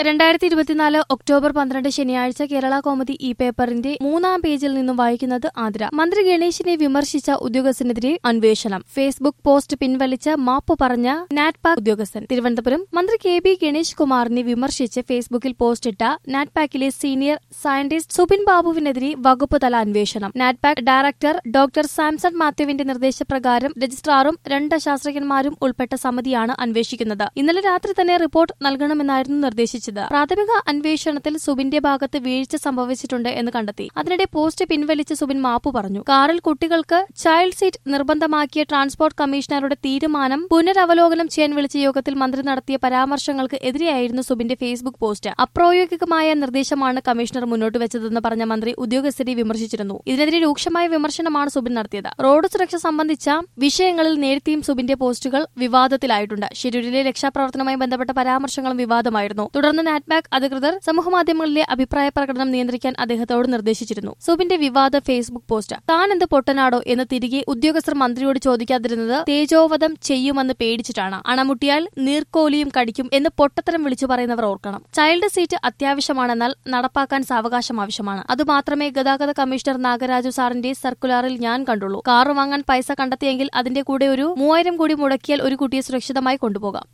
രണ്ടായിരത്തി ഇരുപത്തിനാല് ഒക്ടോബർ പന്ത്രണ്ട് ശനിയാഴ്ച കേരള കോമഡി ഈ പേപ്പറിന്റെ മൂന്നാം പേജിൽ നിന്നും വായിക്കുന്നത് ആതിര മന്ത്രി ഗണേശിനെ വിമർശിച്ച ഉദ്യോഗസ്ഥനെതിരെ അന്വേഷണം ഫേസ്ബുക്ക് പോസ്റ്റ് പിൻവലിച്ച് മാപ്പ് പറഞ്ഞ നാറ്റ്പാക് ഉദ്യോഗസ്ഥൻ തിരുവനന്തപുരം മന്ത്രി കെ ബി ഗണേഷ് കുമാറിനെ വിമർശിച്ച് ഫേസ്ബുക്കിൽ പോസ്റ്റിട്ട നാറ്റ്പാക്കിലെ സീനിയർ സയന്റിസ്റ്റ് സുബിൻ ബാബുവിനെതിരെ വകുപ്പ് തല അന്വേഷണം നാറ്റ്പാക് ഡയറക്ടർ ഡോക്ടർ സാംസൺ മാത്യുവിന്റെ നിർദ്ദേശപ്രകാരം രജിസ്ട്രാറും രണ്ട് ശാസ്ത്രജ്ഞന്മാരും ഉൾപ്പെട്ട സമിതിയാണ് അന്വേഷിക്കുന്നത് ഇന്നലെ രാത്രി തന്നെ റിപ്പോർട്ട് നൽകണമെന്നായിരുന്നു നിർദ്ദേശിച്ചത് പ്രാഥമിക അന്വേഷണത്തിൽ സുബിന്റെ ഭാഗത്ത് വീഴ്ച സംഭവിച്ചിട്ടുണ്ട് എന്ന് കണ്ടെത്തി അതിനിടെ പോസ്റ്റ് പിൻവലിച്ച് സുബിൻ മാപ്പു പറഞ്ഞു കാറിൽ കുട്ടികൾക്ക് ചൈൽഡ് സീറ്റ് നിർബന്ധമാക്കിയ ട്രാൻസ്പോർട്ട് കമ്മീഷണറുടെ തീരുമാനം പുനരവലോകനം ചെയ്യാൻ വിളിച്ച യോഗത്തിൽ മന്ത്രി നടത്തിയ പരാമർശങ്ങൾക്ക് എതിരെയായിരുന്നു സുബിന്റെ ഫേസ്ബുക്ക് പോസ്റ്റ് അപ്രായോഗികമായ നിർദ്ദേശമാണ് കമ്മീഷണർ മുന്നോട്ട് വെച്ചതെന്ന് പറഞ്ഞ മന്ത്രി ഉദ്യോഗസ്ഥരെ വിമർശിച്ചിരുന്നു ഇതിനെതിരെ രൂക്ഷമായ വിമർശനമാണ് സുബിൻ നടത്തിയത് റോഡ് സുരക്ഷ സംബന്ധിച്ച വിഷയങ്ങളിൽ നേരത്തെയും സുബിന്റെ പോസ്റ്റുകൾ വിവാദത്തിലായിട്ടുണ്ട് ഷിരൂരിലെ രക്ഷാപ്രവർത്തനവുമായി ബന്ധപ്പെട്ട പരാമർശങ്ങളും വിവാദമായിരുന്നു തുടർന്ന് നാറ്റ്ബാക്ക് അധികൃതർ സമൂഹമാധ്യമങ്ങളിലെ അഭിപ്രായ പ്രകടനം നിയന്ത്രിക്കാൻ അദ്ദേഹത്തോട് നിർദ്ദേശിച്ചിരുന്നു സുബിന്റെ വിവാദ ഫേസ്ബുക്ക് പോസ്റ്റ് താൻ എന്ത് പൊട്ടനാടോ എന്ന് തിരികെ ഉദ്യോഗസ്ഥർ മന്ത്രിയോട് ചോദിക്കാതിരുന്നത് തേജോവധം ചെയ്യുമെന്ന് പേടിച്ചിട്ടാണ് അണമുട്ടിയാൽ നീർക്കോലിയും കടിക്കും എന്ന് പൊട്ടത്തരം വിളിച്ചു പറയുന്നവർ ഓർക്കണം ചൈൽഡ് സീറ്റ് അത്യാവശ്യമാണെന്നാൽ നടപ്പാക്കാൻ സാവകാശം ആവശ്യമാണ് അതുമാത്രമേ ഗതാഗത കമ്മീഷണർ നാഗരാജു സാറിന്റെ സർക്കുലറിൽ ഞാൻ കണ്ടുള്ളൂ കാർ വാങ്ങാൻ പൈസ കണ്ടെത്തിയെങ്കിൽ അതിന്റെ കൂടെ ഒരു മൂവായിരം കൂടി മുടക്കിയാൽ ഒരു കുട്ടിയെ സുരക്ഷിതമായി കൊണ്ടുപോകാം